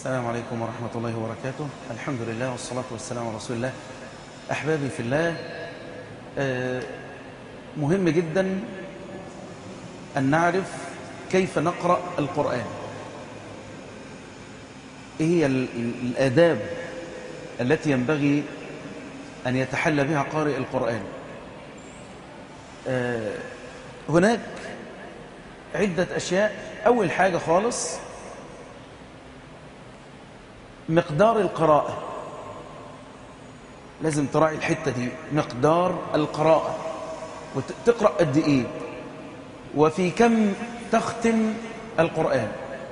السلام عليكم ورحمة الله وبركاته الحمد لله والصلاة والسلام على رسول الله أحبابي في الله آه، مهم جدا أن نعرف كيف نقرأ القرآن إيه هي ال- ال- الآداب التي ينبغي أن يتحلى بها قارئ القرآن آه، هناك عدة أشياء أول حاجة خالص مقدار القراءة لازم تراعي الحتة دي مقدار القراءة وتقرأ قد إيه وفي كم تختم القرآن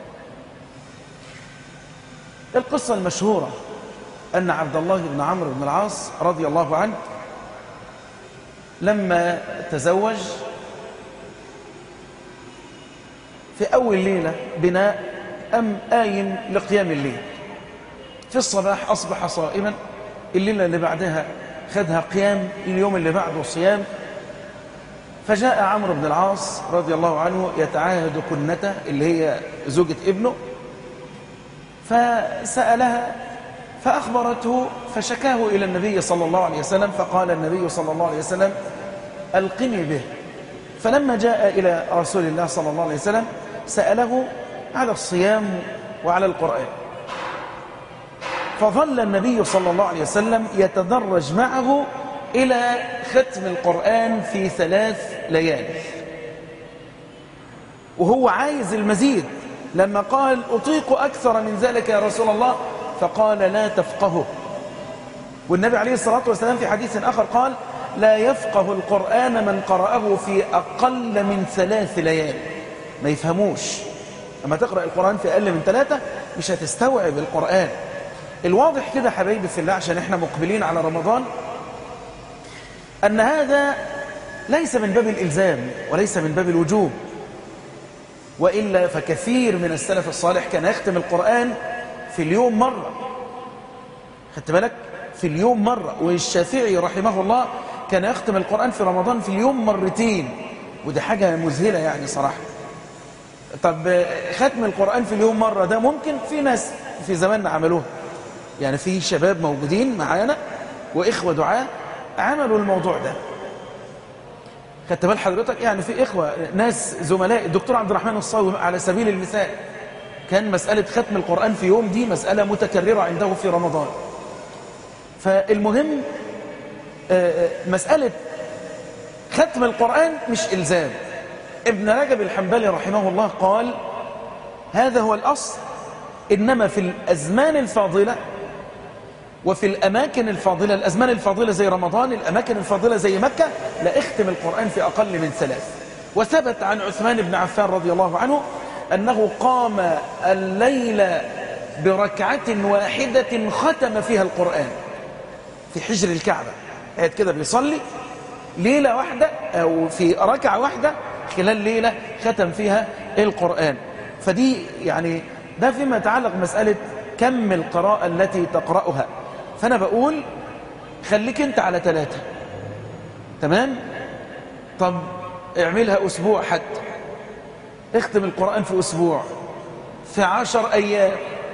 القصة المشهورة أن عبد الله بن عمرو بن العاص رضي الله عنه لما تزوج في أول ليلة بناء أم آين لقيام الليل في الصباح أصبح صائما الليلة اللي بعدها خدها قيام اليوم اللي بعده صيام فجاء عمرو بن العاص رضي الله عنه يتعاهد كنته اللي هي زوجة ابنه فسألها فأخبرته فشكاه إلى النبي صلى الله عليه وسلم فقال النبي صلى الله عليه وسلم ألقني به فلما جاء إلى رسول الله صلى الله عليه وسلم سأله على الصيام وعلى القرآن فظل النبي صلى الله عليه وسلم يتدرج معه إلى ختم القرآن في ثلاث ليالي وهو عايز المزيد لما قال أطيق أكثر من ذلك يا رسول الله فقال لا تفقهه والنبي عليه الصلاة والسلام في حديث آخر قال لا يفقه القرآن من قرأه في أقل من ثلاث ليالي ما يفهموش لما تقرأ القرآن في أقل من ثلاثة مش هتستوعب القرآن الواضح كده حبايبي في الله عشان احنا مقبلين على رمضان أن هذا ليس من باب الإلزام وليس من باب الوجوب وإلا فكثير من السلف الصالح كان يختم القرآن في اليوم مرة خدت بالك في اليوم مرة والشافعي رحمه الله كان يختم القرآن في رمضان في اليوم مرتين ودي حاجة مذهلة يعني صراحة طب ختم القرآن في اليوم مرة ده ممكن في ناس في زماننا عملوها يعني في شباب موجودين معانا وإخوة دعاء عملوا الموضوع ده خدت بال حضرتك يعني في إخوة ناس زملاء الدكتور عبد الرحمن الصاوي على سبيل المثال كان مسألة ختم القرآن في يوم دي مسألة متكررة عنده في رمضان فالمهم آه، آه، مسألة ختم القرآن مش إلزام ابن رجب الحنبلي رحمه الله قال هذا هو الأصل إنما في الأزمان الفاضلة وفي الأماكن الفاضلة الأزمان الفاضلة زي رمضان الأماكن الفاضلة زي مكة لا اختم القرآن في أقل من ثلاث وثبت عن عثمان بن عفان رضي الله عنه أنه قام الليل بركعة واحدة ختم فيها القرآن في حجر الكعبة قاعد كده بيصلي ليلة واحدة أو في ركعة واحدة خلال ليلة ختم فيها القرآن فدي يعني ده فيما يتعلق مسألة كم القراءة التي تقرأها فأنا بقول خليك أنت على ثلاثة تمام طب اعملها أسبوع حتى اختم القرآن في أسبوع في عشر أيام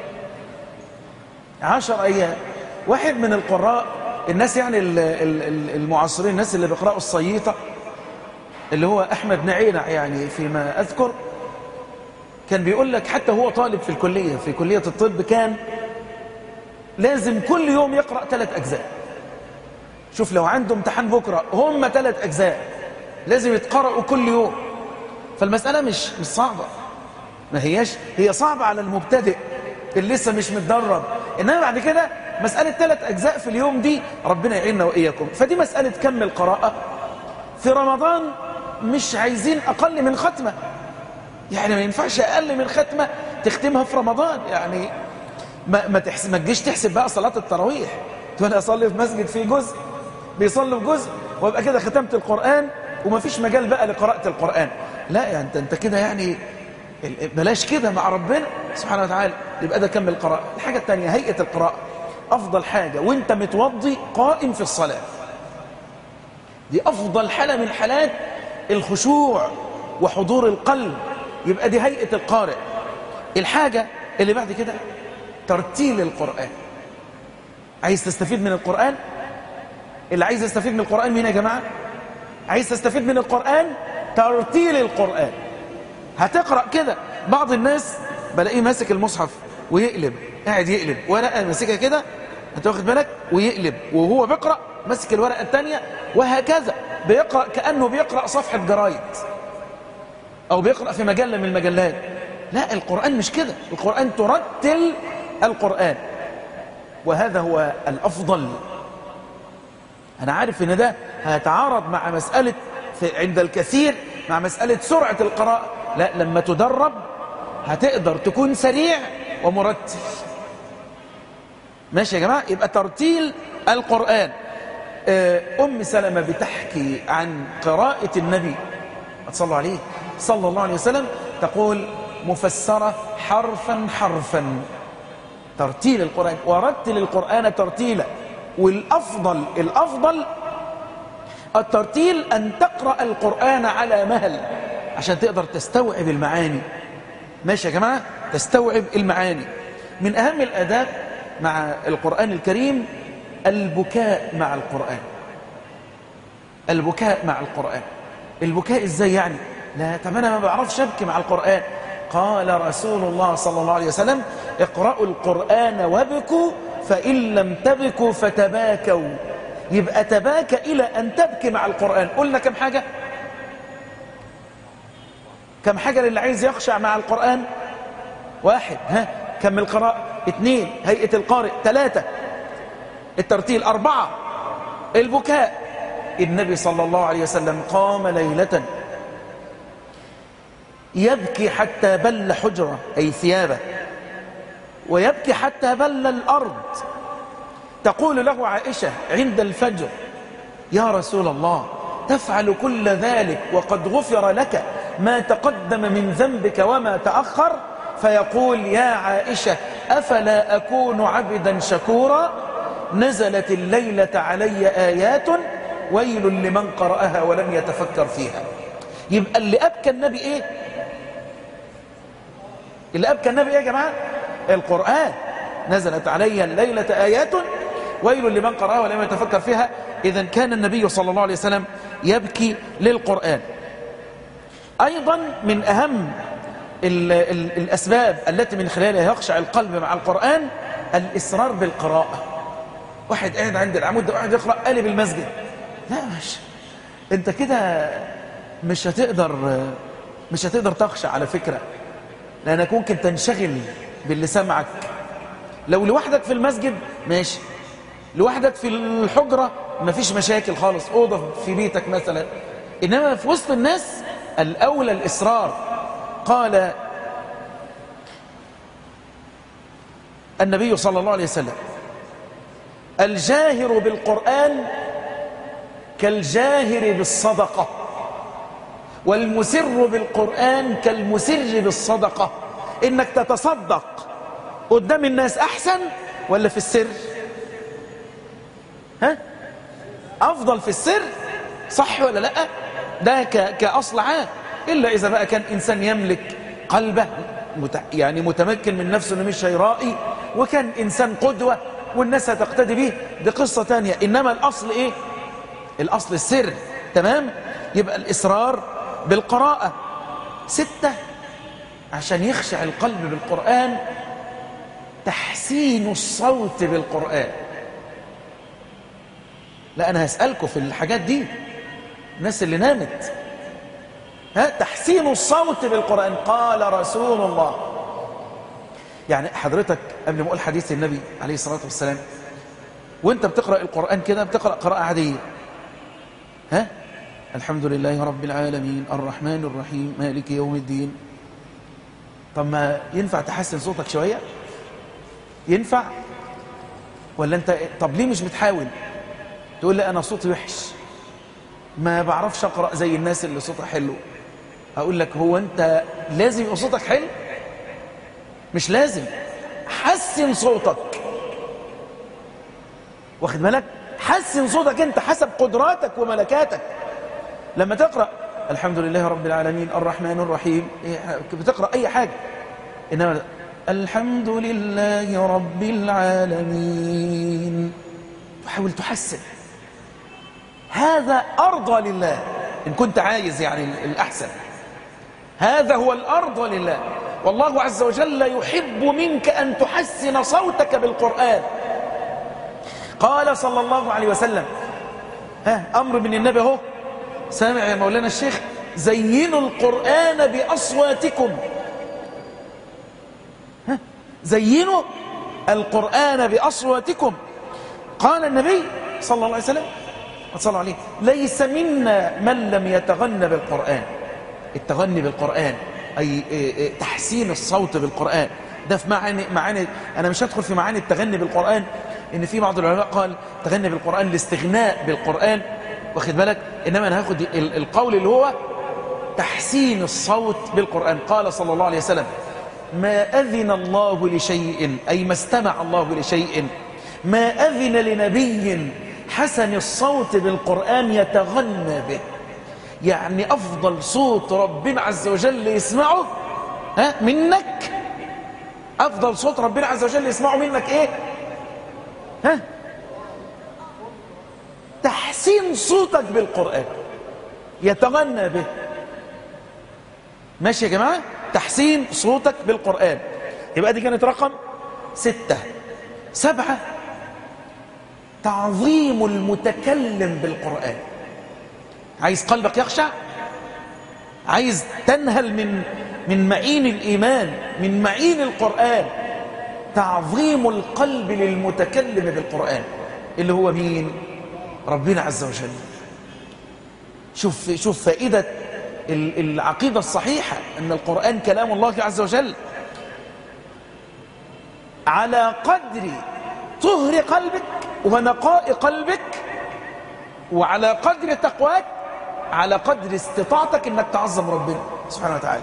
عشر أيام واحد من القراء الناس يعني ال- ال- ال- المعاصرين الناس اللي بيقرأوا الصييطة اللي هو أحمد نعينع يعني فيما أذكر كان بيقول لك حتى هو طالب في الكلية في كلية الطب كان لازم كل يوم يقرأ ثلاث أجزاء شوف لو عنده امتحان بكرة هم ثلاث أجزاء لازم يتقرأوا كل يوم فالمسألة مش مش صعبة ما هياش هي صعبة على المبتدئ اللي لسه مش متدرب إنما بعد كده مسألة ثلاث أجزاء في اليوم دي ربنا يعيننا وإياكم فدي مسألة كم القراءة في رمضان مش عايزين أقل من ختمة يعني ما ينفعش أقل من ختمة تختمها في رمضان يعني ما ما, تحس ما تجيش تحسب بقى صلاة التراويح تقول أنا أصلي في مسجد فيه جزء بيصلوا في جزء وابقى كده ختمت القرآن وما فيش مجال بقى لقراءة القرآن لا يعني انت انت كده يعني ال- بلاش كده مع ربنا سبحانه وتعالى يبقى ده كم القراءة الحاجة الثانية هيئة القراءة أفضل حاجة وانت متوضي قائم في الصلاة دي أفضل حالة من حالات الخشوع وحضور القلب يبقى دي هيئة القارئ الحاجة اللي بعد كده ترتيل القرآن عايز تستفيد من القرآن اللي عايز يستفيد من القرآن مين يا جماعة عايز تستفيد من القرآن ترتيل القرآن هتقرأ كده بعض الناس بلاقيه ماسك المصحف ويقلب قاعد يقلب ورقة ماسكها كده انت واخد بالك ويقلب وهو بيقرأ ماسك الورقة الثانية وهكذا بيقرأ كأنه بيقرأ صفحة جرايد أو بيقرأ في مجلة من المجلات لا القرآن مش كده القرآن ترتل القرآن وهذا هو الأفضل أنا عارف إن ده هيتعارض مع مسألة عند الكثير مع مسألة سرعة القراءة لا لما تدرب هتقدر تكون سريع ومرتل ماشي يا جماعة يبقى ترتيل القرآن أم سلمة بتحكي عن قراءة النبي صلى عليه صلى الله عليه وسلم تقول مفسرة حرفا حرفا ترتيل القرآن ورتل القرآن ترتيلا والأفضل الأفضل الترتيل أن تقرأ القرآن على مهل عشان تقدر تستوعب المعاني ماشي يا جماعة تستوعب المعاني من أهم الأداب مع القرآن الكريم البكاء مع القرآن البكاء مع القرآن البكاء ازاي يعني لا طب انا ما بعرفش ابكي مع القرآن قال رسول الله صلى الله عليه وسلم اقرأوا القرآن وابكوا فإن لم تبكوا فتباكوا يبقى تباكى إلى أن تبكي مع القرآن قلنا كم حاجة كم حاجة للي عايز يخشع مع القرآن واحد ها كم القراءة اثنين هيئة القارئ ثلاثة الترتيل أربعة البكاء النبي صلى الله عليه وسلم قام ليلة يبكي حتى بل حجرة أي ثيابه ويبكي حتى بل الأرض تقول له عائشة عند الفجر يا رسول الله تفعل كل ذلك وقد غفر لك ما تقدم من ذنبك وما تأخر فيقول يا عائشة أفلا أكون عبدا شكورا نزلت الليلة علي آيات ويل لمن قرأها ولم يتفكر فيها يبقى اللي أبكى النبي إيه اللي أبكى النبي إيه يا جماعة القرآن نزلت علي الليلة آيات ويل لمن قرأها ولم يتفكر فيها إذا كان النبي صلى الله عليه وسلم يبكي للقرآن أيضا من أهم ال ال الأسباب التي من خلالها يخشع القلب مع القرآن الإصرار بالقراءة واحد قاعد عند العمود ده واحد يقرأ قالب المسجد لا مش انت كده مش هتقدر مش هتقدر تخشع على فكرة لأنك ممكن تنشغل باللي سمعك لو لوحدك في المسجد ماشي لوحدك في الحجرة مفيش مشاكل خالص أوضة في بيتك مثلا إنما في وسط الناس الأولى الإصرار قال النبي صلى الله عليه وسلم الجاهر بالقرآن كالجاهر بالصدقة والمسر بالقرآن كالمسر بالصدقة إنك تتصدق قدام الناس أحسن ولا في السر ها أفضل في السر صح ولا لا ده كأصل عام إلا إذا بقى كان إنسان يملك قلبه يعني متمكن من نفسه انه مش هيرائي وكان إنسان قدوة والناس هتقتدي به دي قصة تانية إنما الأصل إيه الأصل السر تمام يبقى الإصرار بالقراءة ستة عشان يخشع القلب بالقرآن تحسين الصوت بالقرآن لا أنا هسألكم في الحاجات دي الناس اللي نامت ها تحسين الصوت بالقرآن قال رسول الله يعني حضرتك قبل ما أقول حديث النبي عليه الصلاة والسلام وانت بتقرأ القرآن كده بتقرأ قراءة عادية ها الحمد لله رب العالمين الرحمن الرحيم مالك يوم الدين طب ما ينفع تحسن صوتك شوية ينفع ولا انت طب ليه مش بتحاول تقول لي انا صوتي وحش ما بعرفش اقرا زي الناس اللي صوتها حلو اقول لك هو انت لازم يبقى صوتك حلو مش لازم حسن صوتك واخد بالك حسن صوتك انت حسب قدراتك وملكاتك لما تقرا الحمد لله رب العالمين الرحمن الرحيم بتقرا اي حاجه انما الحمد لله رب العالمين تحاول تحسن هذا أرضى لله إن كنت عايز يعني الأحسن هذا هو الأرضى لله والله عز وجل يحب منك أن تحسن صوتك بالقرآن قال صلى الله عليه وسلم ها أمر من النبي هو سامع يا مولانا الشيخ زينوا القرآن بأصواتكم ها زينوا القرآن بأصواتكم قال النبي صلى الله عليه وسلم صلى عليه ليس منا من لم يتغنى بالقرآن التغني بالقرآن أي تحسين الصوت بالقرآن ده في معاني, معاني أنا مش هدخل في معاني التغني بالقرآن إن في بعض العلماء قال تغني بالقرآن الاستغناء بالقرآن واخد بالك إنما أنا هاخد القول اللي هو تحسين الصوت بالقرآن قال صلى الله عليه وسلم ما أذن الله لشيء أي ما استمع الله لشيء ما أذن لنبي حسن الصوت بالقرآن يتغنى به يعني أفضل صوت ربنا عز وجل يسمعه ها منك أفضل صوت ربنا عز وجل يسمعه منك إيه ها تحسين صوتك بالقرآن يتغنى به ماشي يا جماعة تحسين صوتك بالقرآن يبقى دي كانت رقم ستة سبعة تعظيم المتكلم بالقرآن عايز قلبك يخشع عايز تنهل من من معين الإيمان من معين القرآن تعظيم القلب للمتكلم بالقرآن اللي هو مين ربنا عز وجل شوف شوف فائدة العقيدة الصحيحة أن القرآن كلام الله عز وجل على قدر طهر قلبك ونقاء قلبك وعلى قدر تقواك على قدر استطاعتك انك تعظم ربنا سبحانه وتعالى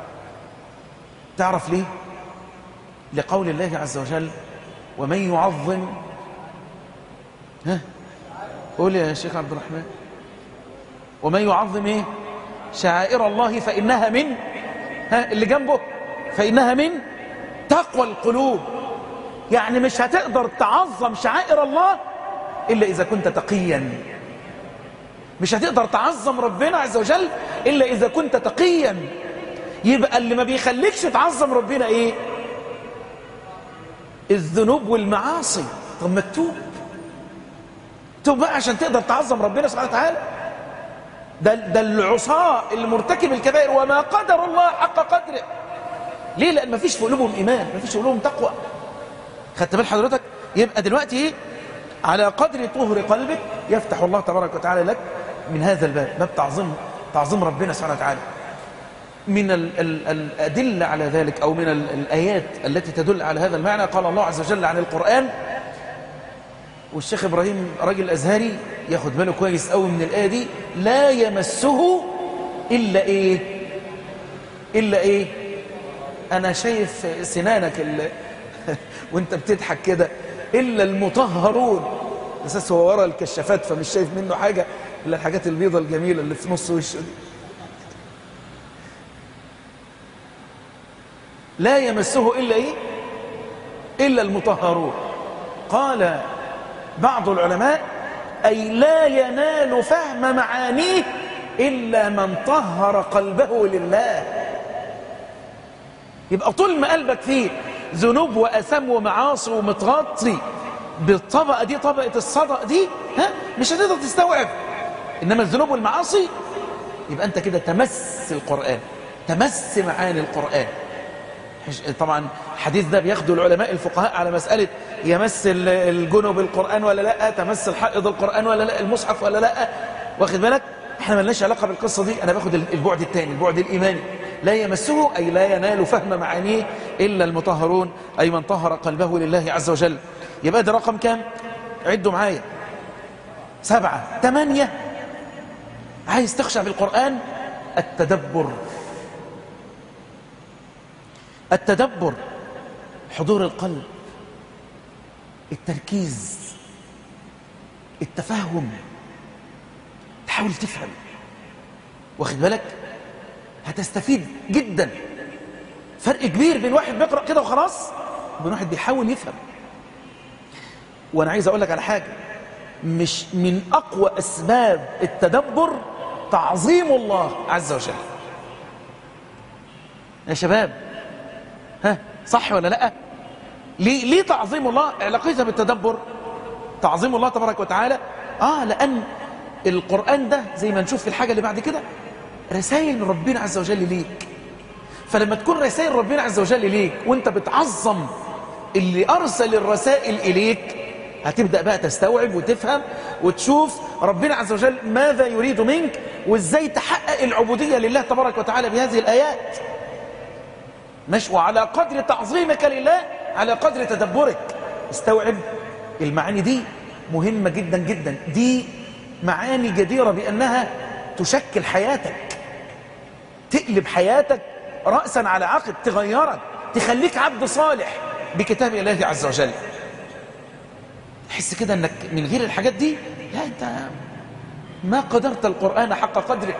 تعرف ليه لقول الله عز وجل ومن يعظم ها قول يا شيخ عبد الرحمن ومن يعظم ايه شعائر الله فإنها من ها اللي جنبه فإنها من تقوى القلوب يعني مش هتقدر تعظم شعائر الله إلا إذا كنت تقيا مش هتقدر تعظم ربنا عز وجل إلا إذا كنت تقيا يبقى اللي ما بيخليكش تعظم ربنا إيه الذنوب والمعاصي طب ما تتوب توب بقى عشان تقدر تعظم ربنا سبحانه وتعالى ده, ده العصاة اللي مرتكب الكبائر وما قدر الله حق قدره ليه لأن ما فيش في قلوبهم إيمان ما فيش في قلوبهم تقوى خدت بال حضرتك يبقى دلوقتي ايه على قدر طهر قلبك يفتح الله تبارك وتعالى لك من هذا الباب باب تعظيم تعظيم ربنا سبحانه وتعالى من ال ال الأدلة على ذلك أو من ال الآيات التي تدل على هذا المعنى قال الله عز وجل عن القرآن والشيخ إبراهيم راجل أزهري ياخد باله كويس قوي من الآية دي لا يمسه إلا إيه إلا إيه أنا شايف سنانك اللي وانت بتضحك كده إلا المطهرون أساس هو ورا الكشافات فمش شايف منه حاجة إلا الحاجات البيضة الجميلة اللي في نص وشه دي لا يمسه إلا إيه إلا المطهرون قال بعض العلماء أي لا ينال فهم معانيه إلا من طهر قلبه لله يبقى طول ما قلبك فيه ذنوب وأثم ومعاصي ومتغطي بالطبقة دي طبقة الصدق دي ها مش هتقدر تستوعب إنما الذنوب والمعاصي يبقى أنت كده تمس القرآن تمس معاني القرآن طبعا الحديث ده بياخده العلماء الفقهاء على مسألة يمس الجنوب القرآن ولا لا تمس الحائض القرآن ولا لا المصحف ولا لا واخد بالك احنا ملناش علاقة بالقصة دي انا باخد البعد الثاني البعد الإيماني لا يمسه أي لا ينال فهم معانيه إلا المطهرون أي من طهر قلبه لله عز وجل يبقى ده رقم كام عدوا معايا سبعة ثمانية عايز تخشع بالقرآن التدبر التدبر حضور القلب التركيز التفهم تحاول تفهم واخد بالك هتستفيد جدا فرق كبير بين واحد بيقرأ كده وخلاص وبين واحد بيحاول يفهم وانا عايز اقول لك على حاجة مش من اقوى اسباب التدبر تعظيم الله عز وجل يا شباب ها صح ولا لا ليه, ليه تعظيم الله علاقتها بالتدبر تعظيم الله تبارك وتعالى اه لان القرآن ده زي ما نشوف في الحاجة اللي بعد كده رسائل من ربنا عز وجل ليك فلما تكون رسائل ربنا عز وجل ليك وانت بتعظم اللي أرسل الرسائل إليك هتبدأ بقى تستوعب وتفهم وتشوف ربنا عز وجل ماذا يريد منك وازاي تحقق العبودية لله تبارك وتعالى بهذه الآيات مش وعلى قدر تعظيمك لله على قدر تدبرك استوعب المعاني دي مهمة جدا جدا دي معاني جديرة بأنها تشكل حياتك تقلب حياتك رأسا على عقب تغيرك تخليك عبد صالح بكتاب الله عز وجل تحس كده انك من غير الحاجات دي لا انت ما قدرت القرآن حق قدره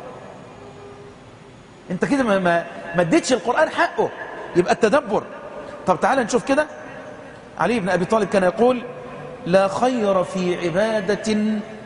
انت كده ما ما ما اديتش القرآن حقه يبقى التدبر طب تعال نشوف كده علي بن ابي طالب كان يقول لا خير في عبادة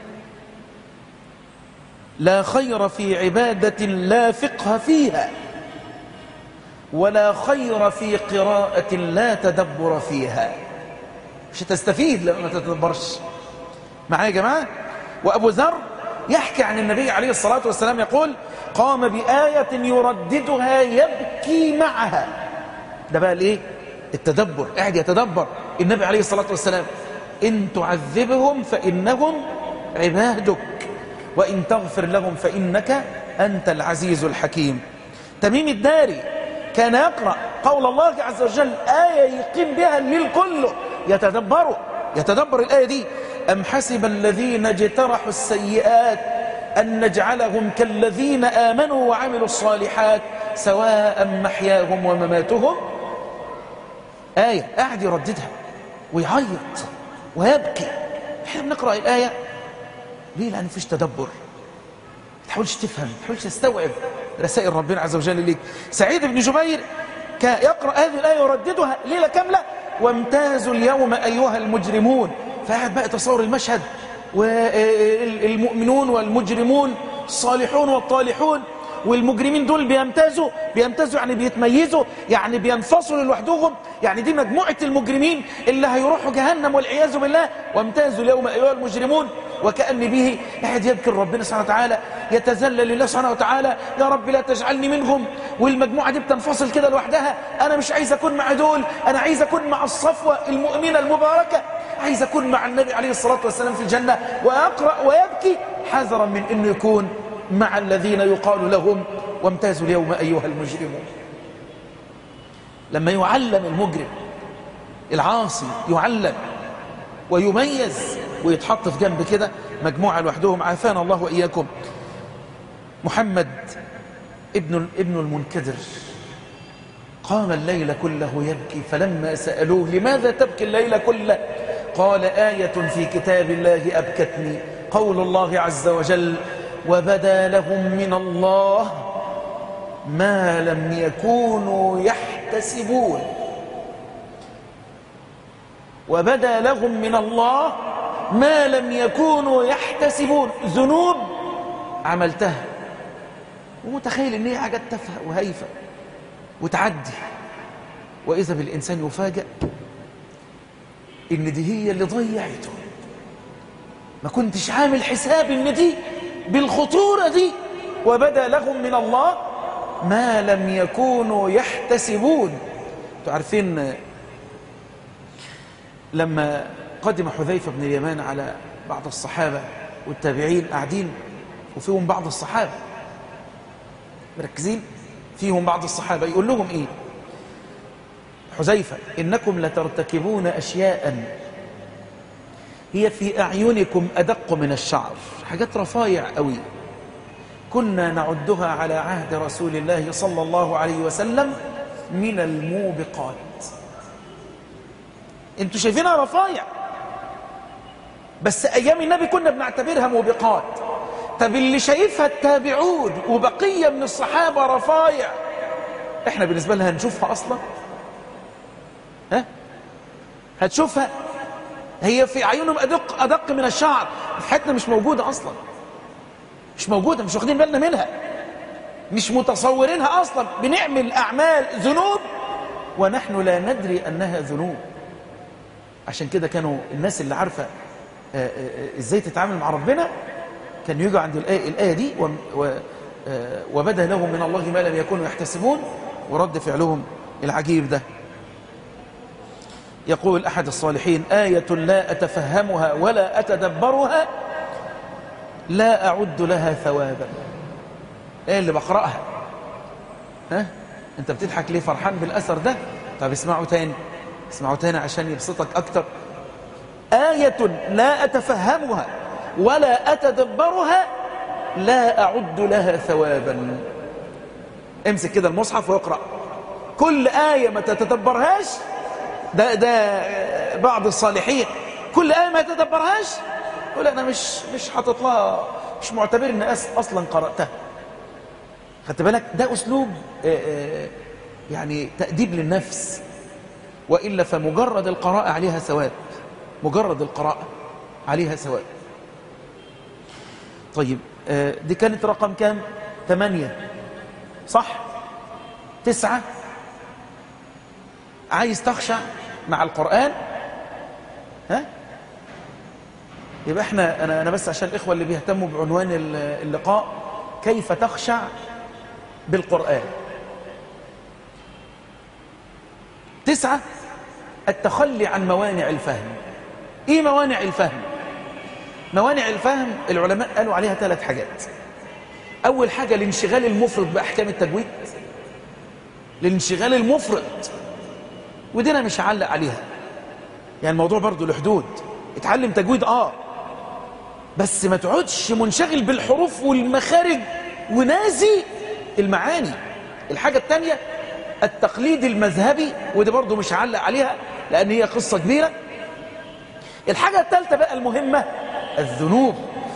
لا خير في عبادة لا فقه فيها ولا خير في قراءة لا تدبر فيها مش هتستفيد لما ما تتدبرش معايا يا جماعة وأبو ذر يحكي عن النبي عليه الصلاة والسلام يقول قام بآية يرددها يبكي معها ده بقى الايه التدبر قاعد يتدبر النبي عليه الصلاة والسلام إن تعذبهم فإنهم عبادك وإن تغفر لهم فإنك أنت العزيز الحكيم تميم الداري كان يقرأ قول الله عز وجل آية يقيم بها الليل كله يتدبروا يتدبر الآية دي أم حسب الذين اجترحوا السيئات أن نجعلهم كالذين آمنوا وعملوا الصالحات سواء محياهم ومماتهم آية قاعد يرددها ويعيط ويبكي احنا بنقرأ الآية ليه لأن فيش تدبر تحاولش تفهم تحاولش تستوعب رسائل ربنا عز وجل ليك سعيد بن جبير كان يقرأ هذه الآية ويرددها ليلة كاملة وامتازوا اليوم أيها المجرمون فقعد بقى تصور المشهد والمؤمنون والمجرمون الصالحون والطالحون والمجرمين دول بيمتازوا بيمتازوا يعني بيتميزوا يعني بينفصلوا لوحدهم يعني دي مجموعة المجرمين اللي هيروحوا جهنم والعياذ بالله وامتازوا اليوم أيها المجرمون وكأن به أحد يذكر ربنا سبحانه وتعالى يتذلل لله سبحانه وتعالى يا رب لا تجعلني منهم والمجموعة دي بتنفصل كده لوحدها أنا مش عايز أكون مع دول أنا عايز أكون مع الصفوة المؤمنة المباركة عايز أكون مع النبي عليه الصلاة والسلام في الجنة وأقرأ ويبكي حذرا من أنه يكون مع الذين يقال لهم وامتازوا اليوم أيها المجرمون لما يعلم المجرم العاصي يعلم ويميز ويتحط في جنب كده مجموعة لوحدهم عافانا الله وإياكم محمد ابن ابن المنكدر قام الليل كله يبكي فلما سألوه لماذا تبكي الليل كله قال آية في كتاب الله أبكتني قول الله عز وجل وبدا لهم من الله ما لم يكونوا يحتسبون وبدا لهم من الله ما لم يكونوا يحتسبون ذنوب عملتها ومتخيل ان هي حاجات تافهه وهيفه وتعدي واذا بالانسان يفاجئ ان دي هي اللي ضيعته ما كنتش عامل حساب ان دي بالخطوره دي وبدا لهم من الله ما لم يكونوا يحتسبون انتوا عارفين لما قدم حذيفة بن اليمان على بعض الصحابة والتابعين قاعدين وفيهم بعض الصحابة مركزين فيهم بعض الصحابة يقول لهم ايه حذيفة إنكم لترتكبون أشياء هي في أعينكم أدق من الشعر حاجات رفايع قوي كنا نعدها على عهد رسول الله صلى الله عليه وسلم من الموبقات انتوا شايفينها رفايع بس ايام النبي كنا بنعتبرها موبقات طب اللي شايفها التابعون وبقية من الصحابة رفايع احنا بالنسبة لها هنشوفها أصلا ها هتشوفها هي في عيونهم أدق, أدق من الشعر في حياتنا مش موجودة أصلا مش موجودة مش واخدين بالنا منها مش متصورينها أصلا بنعمل أعمال ذنوب ونحن لا ندري أنها ذنوب عشان كده كانوا الناس اللي عارفة آه، آه، آه، ازاي تتعامل مع ربنا كانوا يجوا عند الآية, الآية دي و- و- آه، وبدا لهم من الله ما لم يكونوا يحتسبون ورد فعلهم العجيب ده يقول أحد الصالحين آية لا أتفهمها ولا أتدبرها لا أعد لها ثوابا إيه اللي بقرأها ها أنت بتضحك ليه فرحان بالأثر ده طب اسمعوا تاني اسمعوا تاني عشان يبسطك أكتر آية لا أتفهمها ولا أتدبرها لا أعد لها ثوابا امسك كده المصحف واقرأ كل آية ما تتدبرهاش ده ده بعض الصالحين كل آية ما تدبرهاش يقول أنا مش مش حاطط لها مش معتبر إن أس- أصلا قرأتها خدت بالك ده أسلوب آه، آه، يعني تأديب للنفس وإلا فمجرد القراءة عليها ثواب مجرد القراءة عليها ثواب طيب آه، دي كانت رقم كام ثمانية صح تسعة عايز تخشع مع القرآن ها يبقى احنا انا انا بس عشان الاخوه اللي بيهتموا بعنوان ال- اللقاء كيف تخشع بالقرآن تسعة التخلي عن موانع الفهم ايه موانع الفهم موانع الفهم العلماء قالوا عليها ثلاث حاجات اول حاجة الانشغال المفرط باحكام التجويد الانشغال المفرط ودي انا مش هعلق عليها يعني الموضوع برضو له حدود اتعلم تجويد اه بس ما تقعدش منشغل بالحروف والمخارج وناسي المعاني الحاجة الثانية التقليد المذهبي ودي برضو مش هعلق عليها لأن هي قصة كبيرة الحاجة الثالثة بقى المهمة الذنوب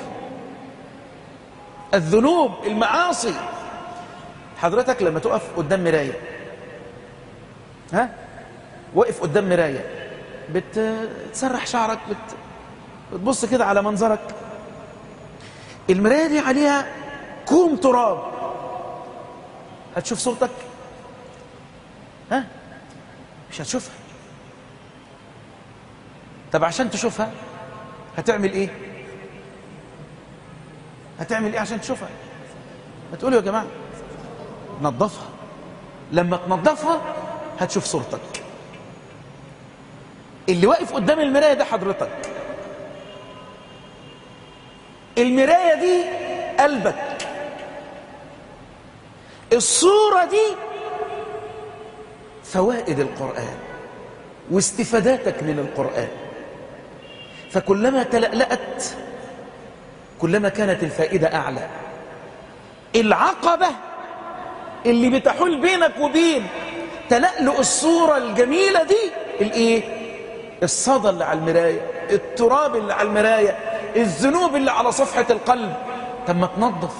الذنوب المعاصي حضرتك لما تقف قدام مراية ها واقف قدام مراية بتسرح شعرك بت... بتبص كده على منظرك المراية دي عليها كوم تراب هتشوف صورتك ها مش هتشوفها طب عشان تشوفها هتعمل ايه هتعمل ايه عشان تشوفها ما تقولوا يا جماعة نظفها لما تنظفها هتشوف صورتك اللي واقف قدام المراية ده حضرتك المراية دي قلبك الصورة دي فوائد القرآن واستفاداتك من القرآن فكلما تلألأت كلما كانت الفائدة أعلى العقبة اللي بتحول بينك وبين تلألؤ الصورة الجميلة دي الايه الصدى اللي على المراية التراب اللي على المراية الذنوب اللي على صفحة القلب طب ما تنظف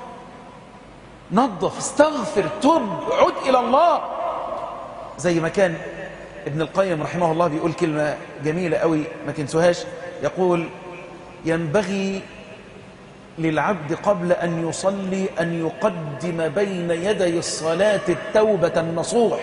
نظف استغفر تب عد إلى الله زي ما كان ابن القيم رحمه الله بيقول كلمة جميلة قوي ما تنسوهاش يقول ينبغي للعبد قبل أن يصلي أن يقدم بين يدي الصلاة التوبة النصوح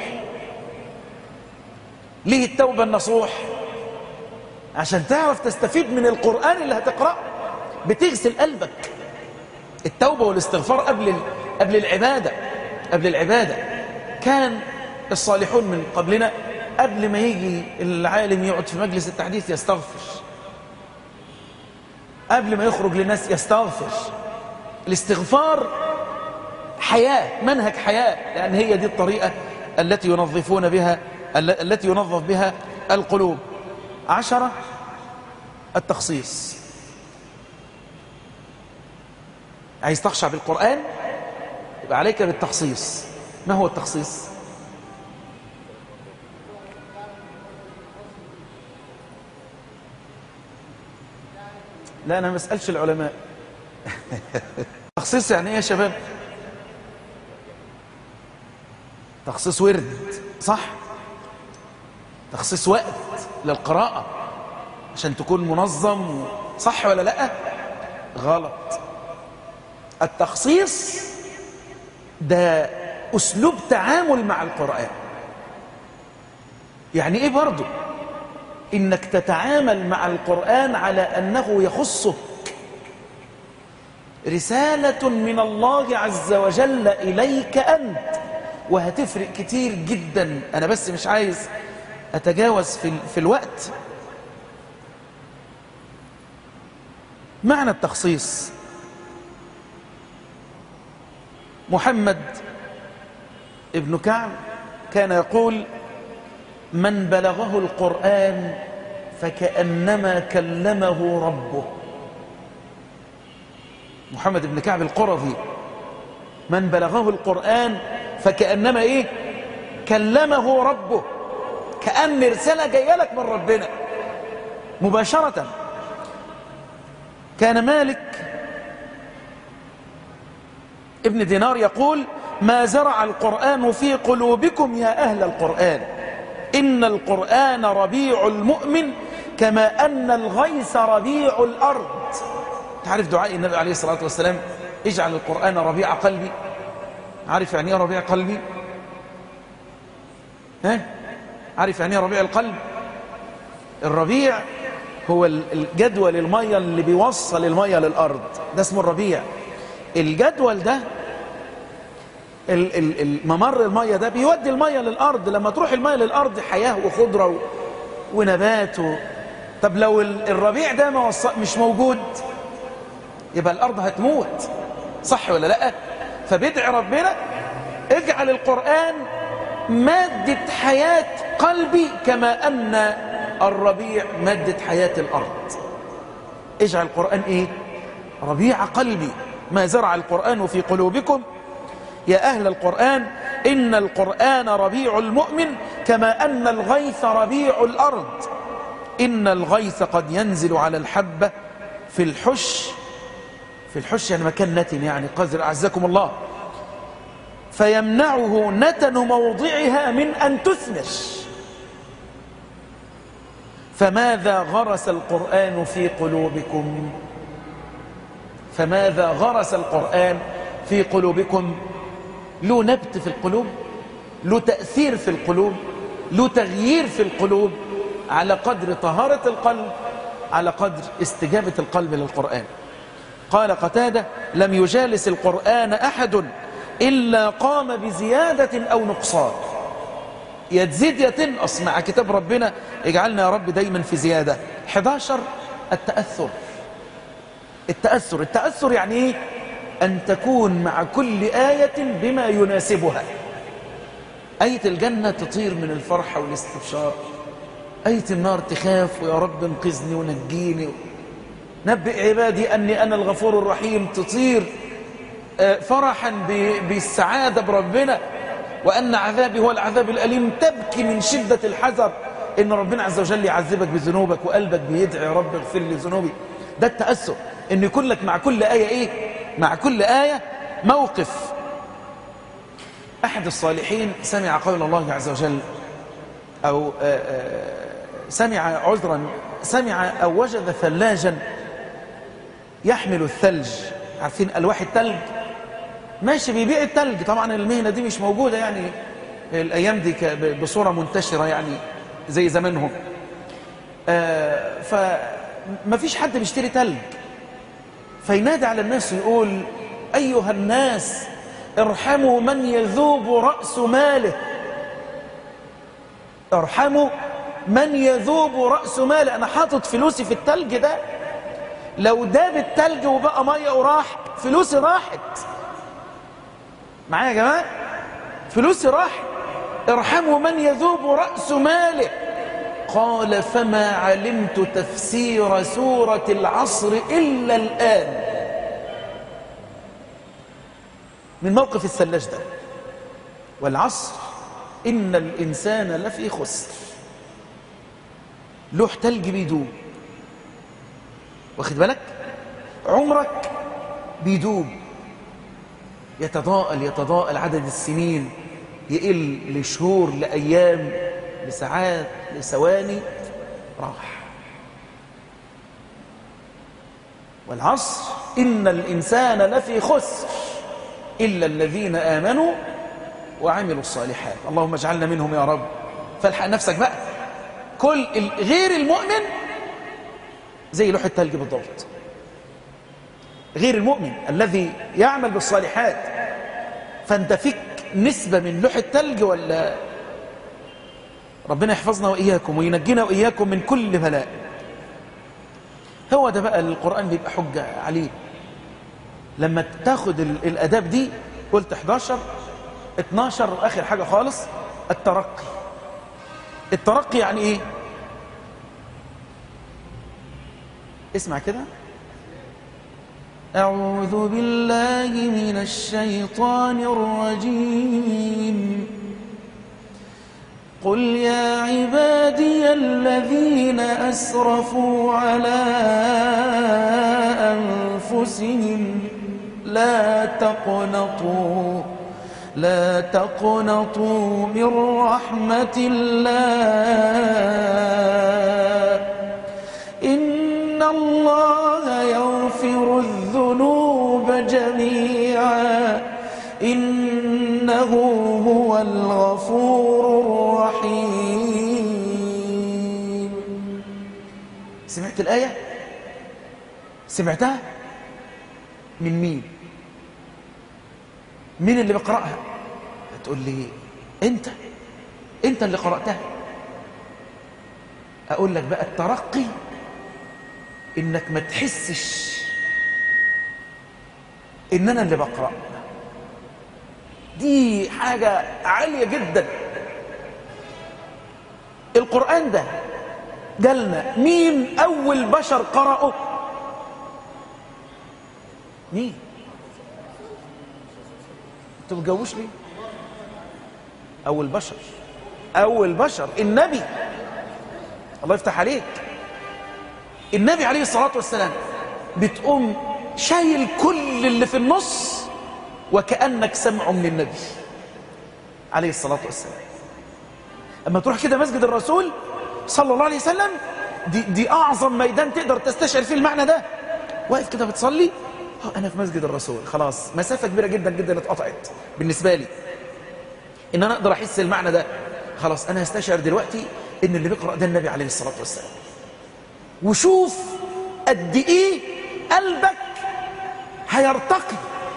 ليه التوبة النصوح عشان تعرف تستفيد من القرآن اللي هتقرأ بتغسل قلبك التوبة والاستغفار قبل قبل العبادة قبل العبادة كان الصالحون من قبلنا قبل ما يجي العالم يقعد في مجلس التحديث يستغفر قبل ما يخرج للناس يستغفر الاستغفار حياة منهج حياة لأن هي دي الطريقة التي ينظفون بها التي ينظف بها القلوب عشرة التخصيص عايز تخشع بالقرآن يبقى عليك بالتخصيص ما هو التخصيص لا أنا ما اسالش العلماء تخصيص يعني ايه يا شباب تخصيص ورد صح تخصيص وقت للقراءة عشان تكون منظم صح ولا لا غلط التخصيص ده أسلوب تعامل مع القرآن يعني إيه برضو إنك تتعامل مع القرآن على أنه يخصك رسالة من الله عز وجل إليك أنت وهتفرق كتير جدا أنا بس مش عايز أتجاوز في, في الوقت معنى التخصيص محمد ابن كعب كان يقول من بلغه القرآن فكأنما كلمه ربه محمد بن كعب القرظي من بلغه القرآن فكأنما إيه كلمه ربه كأن رسالة جاية لك من ربنا مباشرة كان مالك ابن دينار يقول ما زرع القرآن في قلوبكم يا أهل القرآن إن القرآن ربيع المؤمن كما أن الغيث ربيع الأرض تعرف دعاء النبي عليه الصلاة والسلام اجعل القرآن ربيع قلبي عارف يعني ايه ربيع قلبي ها عارف يعني ايه ربيع القلب الربيع هو الجدول المية اللي بيوصل المية للأرض ده اسمه الربيع الجدول ده الممر المية ده بيودي المية للأرض لما تروح المية للأرض حياة وخضرة ونبات و... طب لو الربيع ده ما وص... مش موجود يبقى الأرض هتموت صح ولا لا فبدع ربنا اجعل القرآن مادة حياة قلبي كما أن الربيع مادة حياة الأرض اجعل القرآن ايه ربيع قلبي ما زرع القرآن في قلوبكم يا أهل القرآن إن القرآن ربيع المؤمن كما أن الغيث ربيع الأرض إن الغيث قد ينزل على الحبة في الحش في الحش يعني مكان نتن يعني قذر أعزكم الله فيمنعه نتن موضعها من أن تثمر فماذا غرس القرآن في قلوبكم فماذا غرس القرآن في قلوبكم له نبت في القلوب له تأثير في القلوب له تغيير في القلوب على قدر طهارة القلب على قدر استجابة القلب للقرآن قال قتادة لم يجالس القرآن أحد إلا قام بزيادة أو نقصان يا تزيد يا تنقص مع كتاب ربنا اجعلنا يا رب دايما في زيادة 11 التأثر التأثر التأثر يعني ايه أن تكون مع كل آية بما يناسبها آية الجنة تطير من الفرحة والاستبشار آية النار تخاف ويا رب انقذني ونجيني نبئ عبادي أني أنا الغفور الرحيم تطير فرحا بالسعادة بربنا وأن عذابي هو العذاب الأليم تبكي من شدة الحذر إن ربنا عز وجل يعذبك بذنوبك وقلبك بيدعي يا رب اغفر لي ذنوبي ده التأثر إن يكون لك مع كل آية إيه مع كل آية موقف أحد الصالحين سمع قول الله عز وجل أو سمع عذرا سمع أو وجد ثلاجا يحمل الثلج عارفين ألواح الثلج ماشي بيبيع التلج طبعا المهنة دي مش موجودة يعني الأيام دي بصورة منتشرة يعني زي زمانهم آه فما فيش حد بيشتري تلج فينادي على الناس يقول أيها الناس ارحموا من يذوب رأس ماله ارحموا من يذوب رأس ماله أنا حاطط فلوسي في التلج ده لو داب التلج وبقى مية وراح فلوسي راحت معايا يا جماعة فلوسي راح ارحموا من يذوب رأس ماله قال فما علمت تفسير سورة العصر إلا الآن من موقف الثلاج ده والعصر إن الإنسان لفي خسر لوح تلج بيدوب واخد بالك عمرك بيدوب يتضاءل يتضاءل عدد السنين يقل لشهور لأيام لساعات لثواني راح والعصر إن الإنسان لفي خسر إلا الذين آمنوا وعملوا الصالحات اللهم اجعلنا منهم يا رب فالحق نفسك بقى كل غير المؤمن زي لوح التلج بالضبط غير المؤمن الذي يعمل بالصالحات فانت فيك نسبة من لوح التلج ولا ربنا يحفظنا وإياكم وينجينا وإياكم من كل بلاء هو ده بقى القرآن بيبقى حجة عليه لما تاخد الأداب دي قلت 11 12 آخر حاجة خالص الترقي الترقي يعني إيه اسمع كده أعوذ بالله من الشيطان الرجيم قل يا عبادي الذين أسرفوا على أنفسهم لا تقنطوا لا تقنطوا من رحمة الله إن الله يغفر الذنوب جميعا إنه هو الغفور الرحيم سمعت الآية؟ سمعتها؟ من مين؟ مين اللي بيقرأها؟ تقول لي أنت أنت اللي قرأتها أقول لك بقى الترقي إنك ما تحسش إن أنا اللي بقرأ دي حاجة عالية جدا القرآن ده جالنا مين أول بشر قرأه مين انتوا بتجوش ليه أول بشر أول بشر النبي الله يفتح عليك النبي عليه الصلاة والسلام بتقوم شايل كل اللي في النص وكأنك سمع من النبي عليه الصلاة والسلام أما تروح كده مسجد الرسول صلى الله عليه وسلم دي, دي أعظم ميدان تقدر تستشعر فيه المعنى ده واقف كده بتصلي أنا في مسجد الرسول خلاص مسافة كبيرة جدا جدا اتقطعت بالنسبة لي إن أنا أقدر أحس المعنى ده خلاص أنا هستشعر دلوقتي إن اللي بيقرأ ده النبي عليه الصلاة والسلام وشوف قد إيه قلبك هيرتقي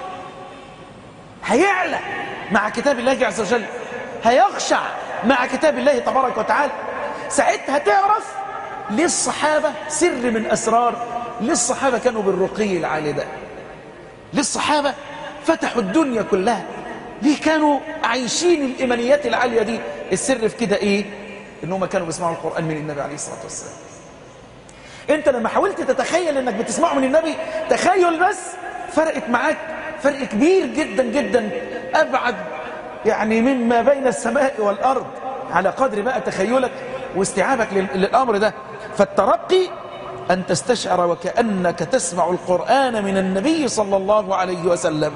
هيعلى مع كتاب الله عز وجل هيخشع مع كتاب الله تبارك وتعالى ساعتها تعرف ليه الصحابة سر من أسرار ليه الصحابة كانوا بالرقي العالي ده ليه الصحابة فتحوا الدنيا كلها ليه كانوا عايشين الإيمانيات العالية دي السر في كده إيه إنهم كانوا بيسمعوا القرآن من النبي عليه الصلاة والسلام انت لما حاولت تتخيل انك بتسمعه من النبي تخيل بس فرقت معاك فرق كبير جدا جدا ابعد يعني مما بين السماء والارض على قدر بقى تخيلك واستيعابك للامر ده فالترقي ان تستشعر وكانك تسمع القران من النبي صلى الله عليه وسلم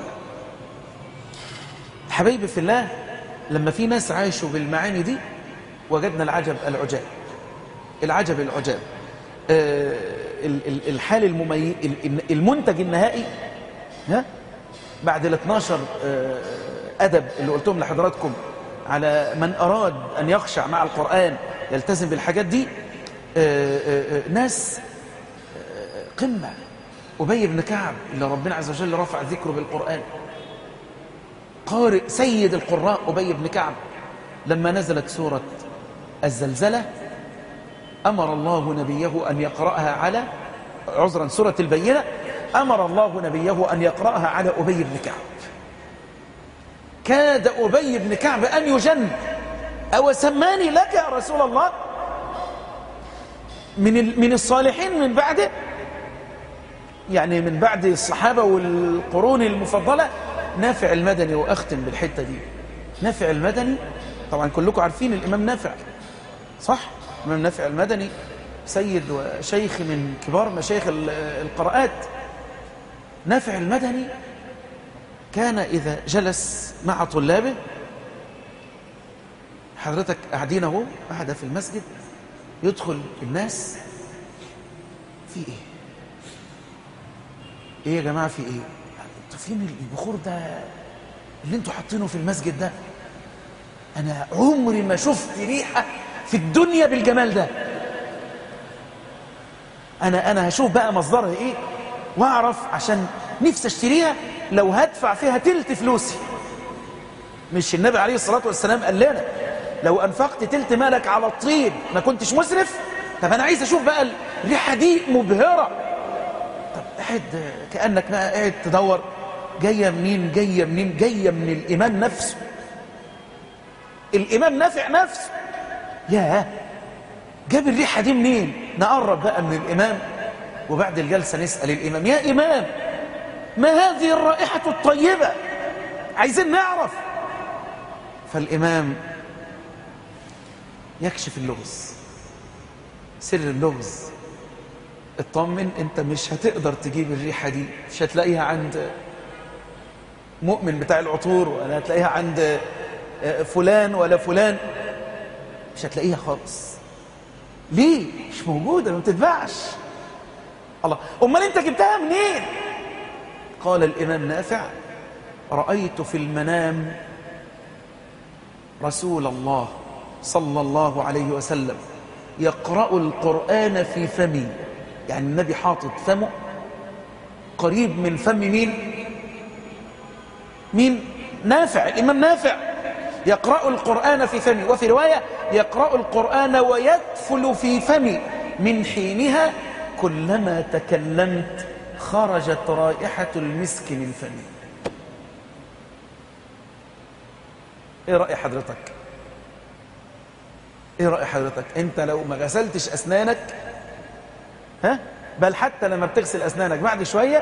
حبايبي في الله لما في ناس عاشوا بالمعاني دي وجدنا العجب العجاب العجب العجاب الحال الممي... المنتج النهائي ها بعد ال 12 أدب اللي قلتهم لحضراتكم على من أراد أن يخشع مع القرآن يلتزم بالحاجات دي ناس قمة أبي بن كعب اللي ربنا عز وجل رفع ذكره بالقرآن قارئ سيد القراء أبي بن كعب لما نزلت سورة الزلزلة أمر الله نبيه أن يقرأها على عذرا سورة البينة أمر الله نبيه أن يقرأها على أبي بن كعب كاد أبي بن كعب أن يجن أو سماني لك يا رسول الله من من الصالحين من بعده يعني من بعد الصحابة والقرون المفضلة نافع المدني وأختم بالحتة دي نافع المدني طبعا كلكم عارفين الإمام نافع صح؟ الإمام نافع المدني سيد وشيخ من كبار مشايخ القراءات نافع المدني كان إذا جلس مع طلابه حضرتك قاعدين اهو قاعدة في المسجد يدخل الناس في ايه ايه يا جماعة في ايه انتوا فين البخور ده اللي انتوا حاطينه في المسجد ده انا عمري ما شفت ريحة في الدنيا بالجمال ده انا انا هشوف بقى مصدرها ايه واعرف عشان نفسي اشتريها لو هدفع فيها تلت فلوسي مش النبي عليه الصلاة والسلام قال لنا لو أنفقت تلت مالك على الطين ما كنتش مسرف طب أنا عايز أشوف بقى الريحة دي مبهرة طب قاعد كأنك بقى قاعد تدور جاية منين جاية منين جاية من الإمام نفسه الإمام نافع نفسه ياه جاب الريحة دي منين نقرب بقى من الإمام وبعد الجلسة نسأل الإمام يا إمام ما هذه الرائحة الطيبة عايزين نعرف فالإمام يكشف اللغز سر اللغز اطمن انت مش هتقدر تجيب الريحة دي مش هتلاقيها عند مؤمن بتاع العطور ولا هتلاقيها عند فلان ولا فلان مش هتلاقيها خالص ليه مش موجودة ما بتتباعش الله امال انت جبتها منين قال الامام نافع رأيت في المنام رسول الله صلى الله عليه وسلم يقرأ القرآن في فمي يعني النبي حاطط فمه قريب من فم مين مين نافع الإمام نافع يقرأ القرآن في فمي وفي رواية يقرأ القرآن ويدفل في فمي من حينها كلما تكلمت خرجت رائحة المسك من فمي ايه رأي حضرتك ايه رأي حضرتك انت لو ما غسلتش اسنانك ها بل حتى لما بتغسل اسنانك بعد شوية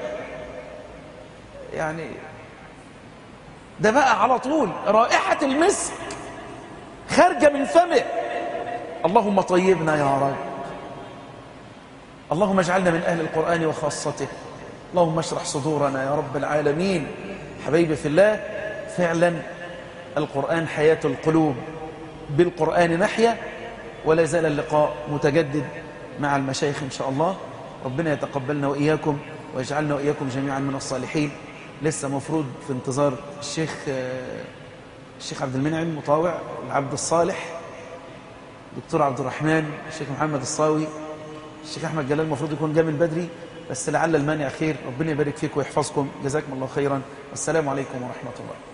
يعني ده بقى على طول رائحة المسك خارجة من فمه اللهم طيبنا يا رب اللهم اجعلنا من أهل القرآن وخاصته اللهم اشرح صدورنا يا رب العالمين حبيبي في الله فعلا القرآن حياة القلوب بالقرآن نحيا ولا زال اللقاء متجدد مع المشايخ إن شاء الله ربنا يتقبلنا وإياكم ويجعلنا وإياكم جميعا من الصالحين لسه مفروض في انتظار الشيخ الشيخ عبد المنعم مطاوع العبد الصالح دكتور عبد الرحمن الشيخ محمد الصاوي الشيخ أحمد جلال المفروض يكون جامل بدري بس لعل المانع خير ربنا يبارك فيكم ويحفظكم جزاكم الله خيرا والسلام عليكم ورحمة الله